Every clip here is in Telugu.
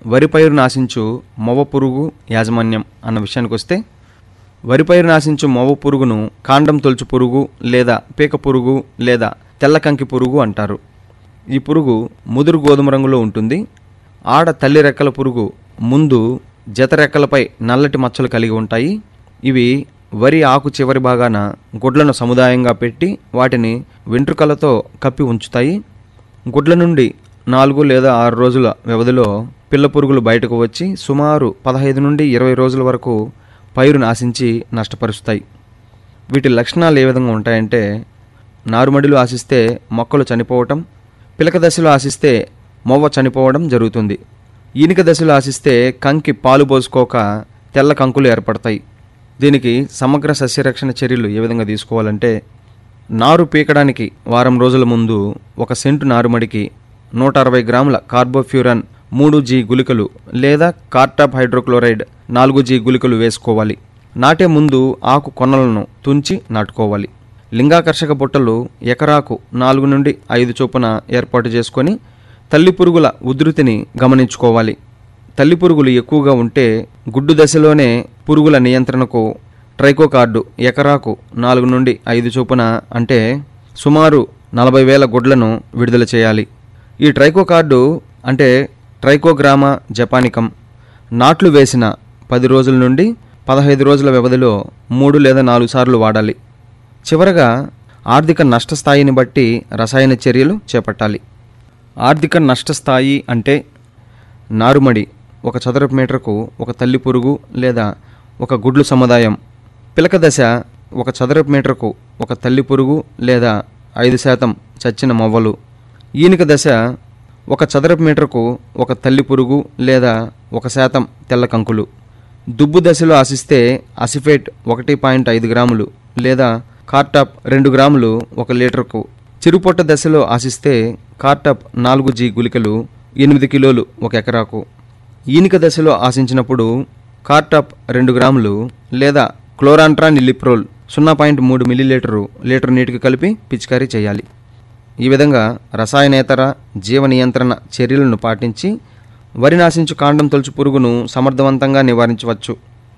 వరి పైరు నాశించు మొవ పురుగు యాజమాన్యం అన్న విషయానికి వస్తే వరి పైరు నాశించు మొవ పురుగును కాండం తొలుచు పురుగు లేదా పీక పురుగు లేదా తెల్ల కంకి పురుగు అంటారు ఈ పురుగు ముదురు గోధుమ రంగులో ఉంటుంది ఆడ తల్లి రెక్కల పురుగు ముందు జత రెక్కలపై నల్లటి మచ్చలు కలిగి ఉంటాయి ఇవి వరి ఆకు చివరి భాగాన గుడ్లను సముదాయంగా పెట్టి వాటిని వెంట్రుకలతో కప్పి ఉంచుతాయి గుడ్ల నుండి నాలుగు లేదా ఆరు రోజుల వ్యవధిలో పిల్ల పురుగులు బయటకు వచ్చి సుమారు పదహైదు నుండి ఇరవై రోజుల వరకు పైరును ఆశించి నష్టపరుస్తాయి వీటి లక్షణాలు ఏ విధంగా ఉంటాయంటే నారుమడిలో ఆశిస్తే మొక్కలు చనిపోవటం పిలక దశలో ఆశిస్తే మొవ్వ చనిపోవడం జరుగుతుంది ఈనిక దశలో ఆశిస్తే కంకి పాలు పోసుకోక తెల్ల కంకులు ఏర్పడతాయి దీనికి సమగ్ర సస్యరక్షణ చర్యలు ఏ విధంగా తీసుకోవాలంటే నారు పీకడానికి వారం రోజుల ముందు ఒక సెంటు నారుమడికి నూట అరవై గ్రాముల కార్బోఫ్యూరన్ మూడు జీ గుళికలు లేదా కార్టాప్ హైడ్రోక్లోరైడ్ నాలుగు జీ గుళికలు వేసుకోవాలి నాటే ముందు ఆకు కొనలను తుంచి నాటుకోవాలి లింగాకర్షక బుట్టలు ఎకరాకు నాలుగు నుండి ఐదు చొప్పున ఏర్పాటు చేసుకొని తల్లి పురుగుల ఉధృతిని గమనించుకోవాలి తల్లి పురుగులు ఎక్కువగా ఉంటే గుడ్డు దశలోనే పురుగుల నియంత్రణకు ట్రైకో కార్డు ఎకరాకు నాలుగు నుండి ఐదు చొప్పున అంటే సుమారు నలభై వేల గుడ్లను విడుదల చేయాలి ఈ ట్రైకో కార్డు అంటే ట్రైకోగ్రామా జపానికం నాట్లు వేసిన పది రోజుల నుండి పదహైదు రోజుల వ్యవధిలో మూడు లేదా నాలుగు సార్లు వాడాలి చివరగా ఆర్థిక నష్టస్థాయిని బట్టి రసాయన చర్యలు చేపట్టాలి ఆర్థిక నష్టస్థాయి అంటే నారుమడి ఒక చదరపు మీటర్కు ఒక తల్లి పురుగు లేదా ఒక గుడ్లు సముదాయం పిలక దశ ఒక చదరపు మీటర్కు ఒక తల్లి పురుగు లేదా ఐదు శాతం చచ్చిన మొవ్వలు ఈనిక దశ ఒక చదరపు మీటర్కు ఒక తల్లి పురుగు లేదా ఒక శాతం తెల్ల కంకులు దుబ్బు దశలో ఆశిస్తే అసిఫేట్ ఒకటి పాయింట్ ఐదు గ్రాములు లేదా కార్టాప్ రెండు గ్రాములు ఒక లీటర్కు చిరుపొట్ట దశలో ఆశిస్తే కార్టాప్ నాలుగు జీ గుళికలు ఎనిమిది కిలోలు ఒక ఎకరాకు ఈనిక దశలో ఆశించినప్పుడు కార్టాప్ రెండు గ్రాములు లేదా క్లోరాంట్రా నిలిప్రోల్ సున్నా పాయింట్ మూడు మిల్లీలీటరు లీటర్ నీటికి కలిపి పిచికారీ చేయాలి ఈ విధంగా రసాయనేతర జీవ నియంత్రణ చర్యలను పాటించి వరి నాశించు కాండం తొలుచు పురుగును సమర్థవంతంగా నివారించవచ్చు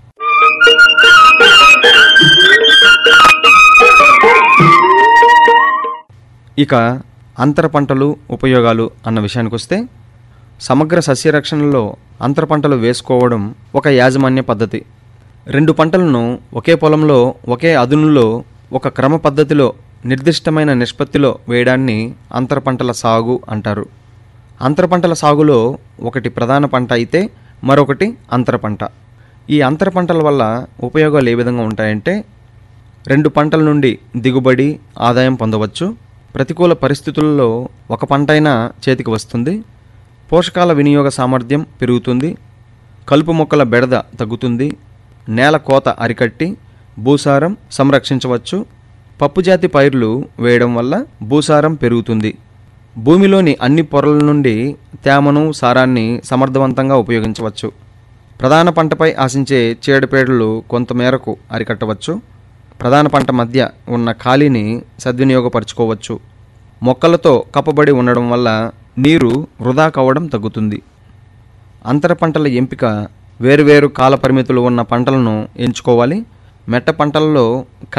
ఇక అంతర పంటలు ఉపయోగాలు అన్న విషయానికి వస్తే సమగ్ర సస్యరక్షణలో అంతర పంటలు వేసుకోవడం ఒక యాజమాన్య పద్ధతి రెండు పంటలను ఒకే పొలంలో ఒకే అదునులో ఒక క్రమ పద్ధతిలో నిర్దిష్టమైన నిష్పత్తిలో వేయడాన్ని అంతర పంటల సాగు అంటారు అంతర పంటల సాగులో ఒకటి ప్రధాన పంట అయితే మరొకటి అంతర పంట ఈ అంతర పంటల వల్ల ఉపయోగాలు ఏ విధంగా ఉంటాయంటే రెండు పంటల నుండి దిగుబడి ఆదాయం పొందవచ్చు ప్రతికూల పరిస్థితుల్లో ఒక పంటైనా చేతికి వస్తుంది పోషకాల వినియోగ సామర్థ్యం పెరుగుతుంది కలుపు మొక్కల బెడద తగ్గుతుంది నేల కోత అరికట్టి భూసారం సంరక్షించవచ్చు పప్పుజాతి పైర్లు వేయడం వల్ల భూసారం పెరుగుతుంది భూమిలోని అన్ని పొరల నుండి తేమను సారాన్ని సమర్థవంతంగా ఉపయోగించవచ్చు ప్రధాన పంటపై ఆశించే చీడపీడలు కొంతమేరకు అరికట్టవచ్చు ప్రధాన పంట మధ్య ఉన్న ఖాళీని సద్వినియోగపరచుకోవచ్చు మొక్కలతో కప్పబడి ఉండడం వల్ల నీరు వృధా కావడం తగ్గుతుంది అంతర పంటల ఎంపిక వేరువేరు కాల పరిమితులు ఉన్న పంటలను ఎంచుకోవాలి మెట్ట పంటలలో